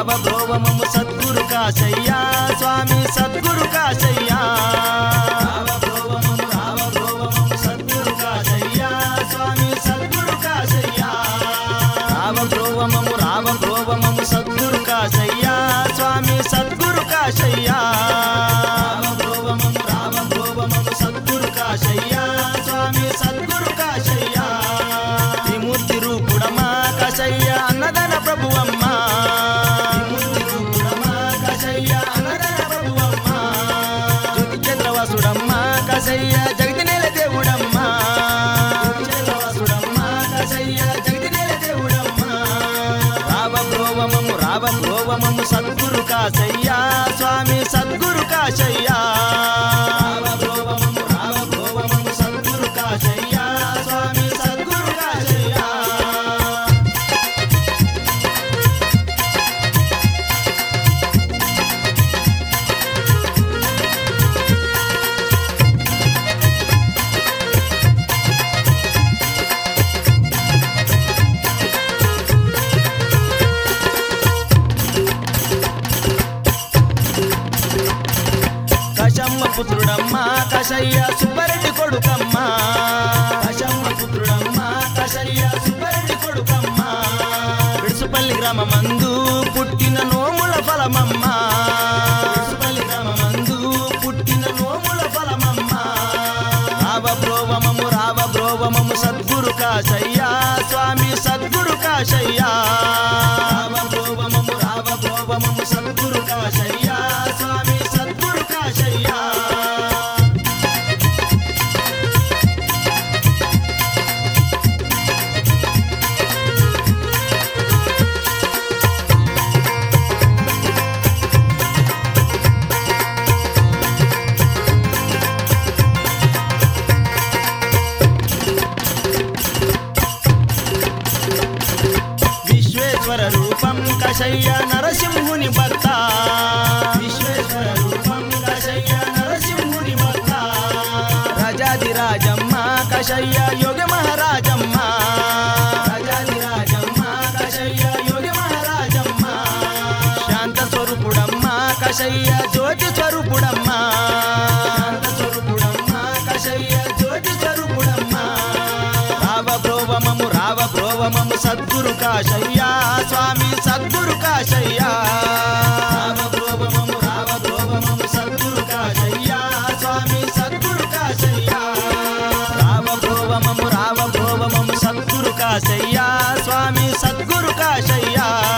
రావ బ్రోవమము సద్గురు కాశయ్యా స్వామి సద్గురు కాశయ్యా రావ బ్రోవమము రావ బ్రోవమము సద్గురు కాశయ్యా స్వామి సద్గురు కాశయ్యా రావ బ్రోవమము రావ బ్రోవమము సద్గురు కాశయ్యా స్వామి సద్గురు కాశయ్యా రావ బ్రోవమము రావ బ్రోవమము సద్గురు కాశయ్యా స్వామి సద్గురు కాశయ్యా విముక్తి రూపుడమా కాశయ్య అన్నదన ప్రభువమ్మా విముక్తి రూపుడమా కాశయ్య అన్నదన ప్రభువమ్మా జ్యోతి చంద్రవాసుడమ్మా కాశయ్య జగతి నేల దేవుడమ్మా జ్యోతి చంద్రవాసుడమ్మా కాశయ్య జగతి నేల దేవుడమ్మా రావ బ్రోవమము రావ బ్రోవమము సద్గురు కాశయ్యా స్వామి సద్గురు కాశయ్యా రావ బ్రోవమము రావ బ్రోవమము సద్గురు కాశయ్యా స్వామి సద్గురు కాశయ్యా కశమ్మ పుత్రుడమ్మ కషయ్య సుబ్బరెడ్డి కొడుకమ్మ కశమ్మ పుత్రుడమ్మ కషయ్య సుబ్బరెడ్డి కొడుకమ్మ విడుసుపల్లి గ్రామమందు పుట్టిన నోముల ఫలమమ్మ విడుసుపల్లి గ్రామమందు పుట్టిన నోముల ఫలమమ్మ రావ బ్రోవమము రావ బ్రోవమము సద్గురు కాశయ్యా స్వామి సద్గురు కాశయ్యా రావ బ్రోవమము రావ బ్రోవమము సద్గురు కాశయ్యా స్వామి సద్గురు కాశయ్యా విశ్వేశ్వర రూపం కషయ్య నరసింహుని భక్త విశ్వేశ్వర రూపం కషయ్య నరసింహుని భక్త రాజాది రాజమ్మ కషయ్య యోగ మహారాజమ్మ రాజాది రాజమ్మ కషయ్య యోగ మహారాజమ్మ శాంత స్వరూపుడమ్మ కషయ్య జ్యోతి స్వరూపుడమ్మ శాంత స్వరూపుడమ్మ కషయ్య జ్యోతి స్వరూపుడమ్మ రావ బ్రోవమము రావ బ్రోవమము సద్గురు కాశయ్యా స్వామి సద్గురు కాశయ్యా రావ బ్రోవమము రావ బ్రోవమము సద్గురు కాశయ్యా స్వామి సద్గురు కాశయ్యా రావ బ్రోవమము రావ బ్రోవమము సద్గురు కాశయ్యా స్వామి సద్గురు కాశయ్యా